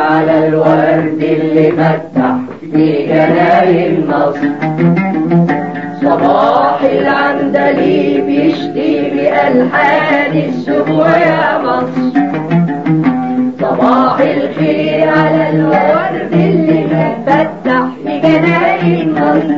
على الورد اللي فتح في جناين مصر صباح العندليب يشتي بألحان السبوع يا مصر صباح الخير على الورد اللي فتح في جناين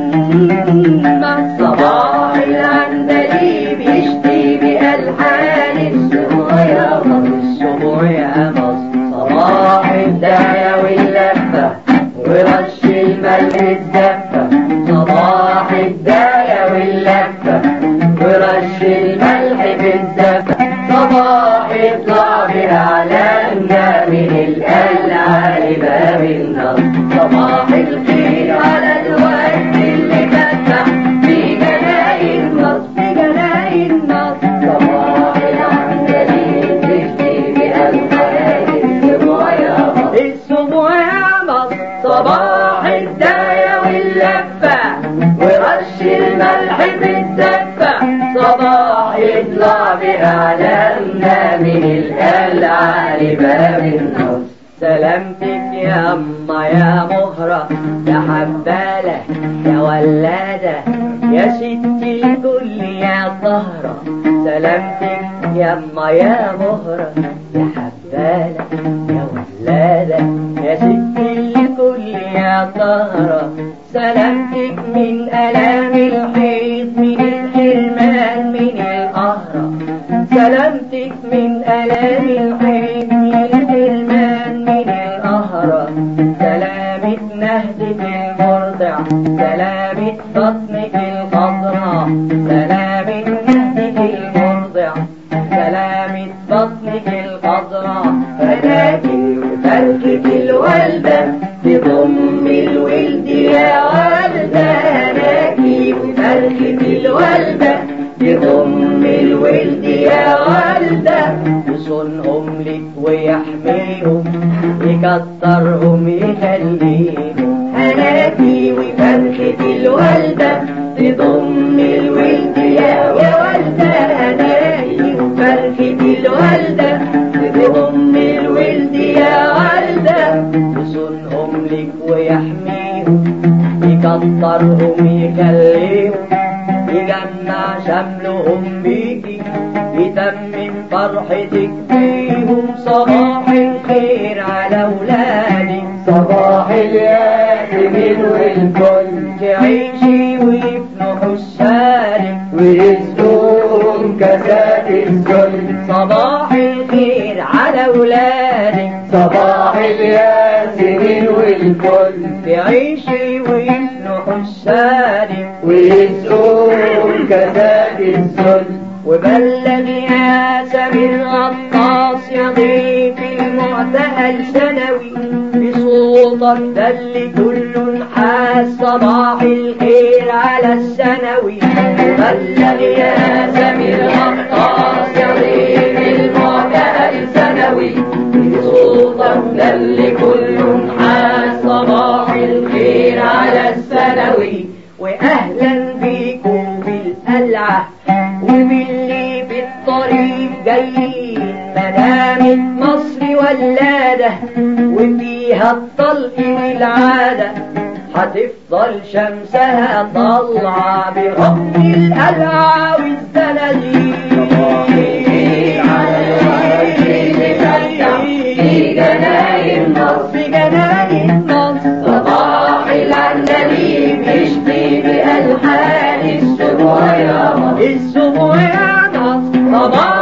مصر صباح العندليب يشتي بألحان السبوع يا مصر السبوع يا مصر صباح الدعية واللفة ورش الملح الزفة صباح الداية واللفة ورش الملح بالزفة صباح يطلع بأعلامنا من القلعة لباب النار صباح الخير على الورد اللي فتح في جناين مصر في جناين مصر صباح العندليب تشتي بألحان السبوع يا مصر السبوع يا مصر صباح الداية واللفة ورش الملح بالزفة صباح يطلع بأعلامنا من القلعة لباب النصر سلامتك يا أما يا مهرة يا حبالة يا ولادة يا ستي الكل يا طهرة سلامتك يا أما يا مهرة يا حبالة يا ولادة يا ستي الكل يا طهرة سلامتك من ألام الحيط من الحرمان من القهرة سلامتك من ألام الحيط من الحرمان من القهرة سلامة نهدك المرضع سلامة بطنك الخضراء سلامة نهدك المرضع سلامة بطنك الخضراء فداكي وفركك الوالدة تضم الولد يا والدة هناكي وفركك الوالدة تضم الولد يا والدة يصونهم لك ويحميهم يكترهم يخليهم هناكي وفركة الوالدة تضم الولد يا والدة هناكي وفركة الوالدة تضم الولد يا والدة يصونهم لك ويحميهم يكترهم يخليهم يجمع شملهم بيكي يتمم فرحتك بيهم صباح الخير على ولادك صباح الياسمين والكل تعيشي ويفنحوا الشارك ويسقوهم كاسات الكل صباح الخير على ولادك صباح الياسمين والكل تعيشي ويفنحوا الشارك ويسقوهم كاسات الكل وبلغ يا سمير غطاس يا ضيف المعتقل سنوي بصوتك ده اللي كل حاس صباح الخير على السنوي بلغ يا سمير غطاس يا ضيف المعتقل سنوي بصوتك ده اللي كل حاس صباح الخير على السنوي واهلا بيكم بالقلعه وباللي بالطريق جايين مدامة مصر ولادة وفيها الطلق والعادة هتفضل شمسها طالعة برغم القلعة والزلازل في جناين مصر في جناين مصر صباح العندليب يشتي بألحان السبوع يا مصر السبوع يا نصر صباح